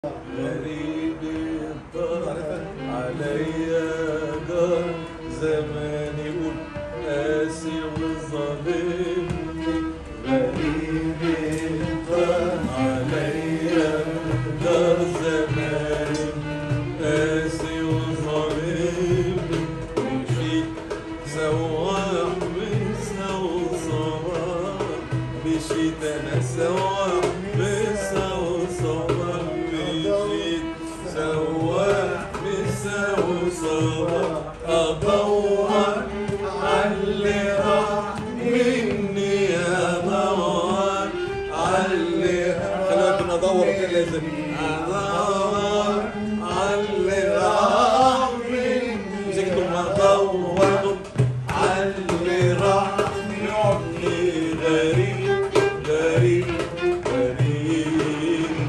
غريب الدار عليا دار زماني يقول قاسي وظالمني غريب الدار عليا دار زماني قاسي وظالمني مشيت سواح مسا وصباح مشيت انا سواح مسا وصباح مشيت سواح مسا وصباح ادور عاللي راح مني ادور عاللي خلينا كنا ندور كده لازم ادور عاللي راح مني مسكتهم ادور عاللي راح مني غريب غريب غريب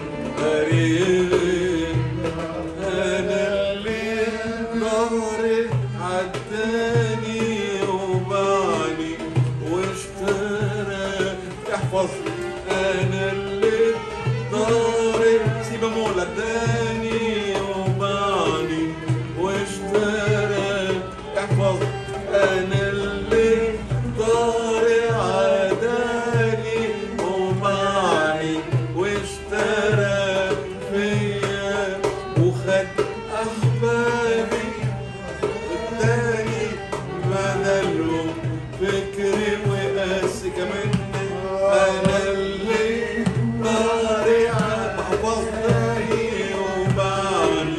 غريب انا اللي ظهري عداني وبعني واشترى احفظ انا اللي ظهري سيبه مولا اداني وبعني واشترى احفظ انا اللي ظهري عداني وبعني واشترى فيا وخد احبابي والتاني بدلهم فكري وقاسي كمان انا اللي ظهري حفظني وبعني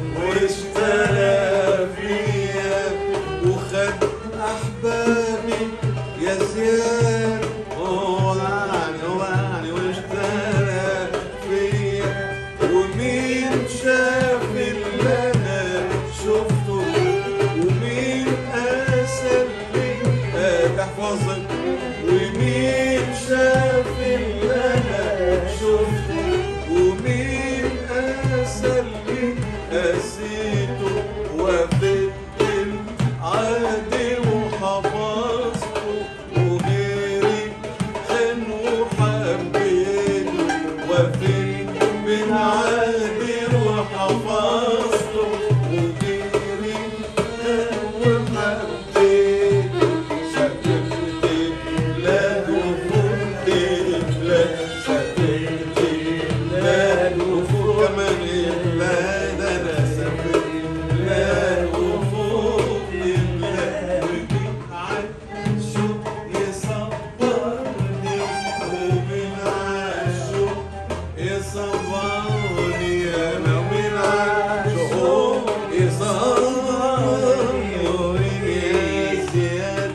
واشترى فيا وخد احبابي يا زياد وعني وعني واشترى فيا ومين شاف اللي انا شفته ومين قاسى اللي تحفظك ومين شاف اللي انا شفته ومين قاسى اللي قاسيته وفدت العادي وحفظته وغيري خان وحبيته وفدت بالعادي وحفظته وغيري خان وحبيته سافرت بلاد وفرت بلاد سافرت بلاد وفوق كمان بلاد انا سافرت بلاد وفوق بلاد ومين عالشوق يصبرني ومين عالشوق يصبرني انا ومين عالشوق يصبرني ومين يا زياد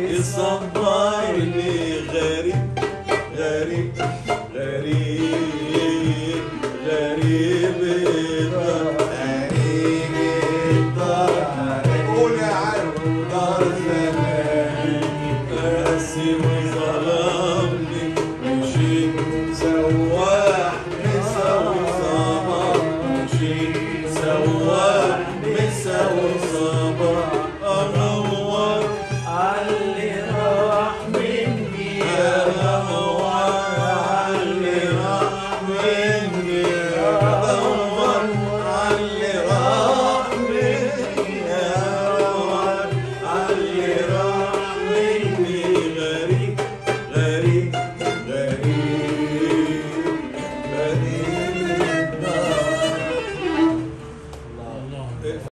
يصبرني غريب غريب غريب غريب الدار غريب الدار قول يا عم دار زماني قاسي وظلمني مشيت سواح مساوي صباح مشيت سواح مساوي صباح أنور علي راح مني يا أنور علي راح مني أدور علي راح مني أدور علي راح مني غريب غريب غريب غريب الدار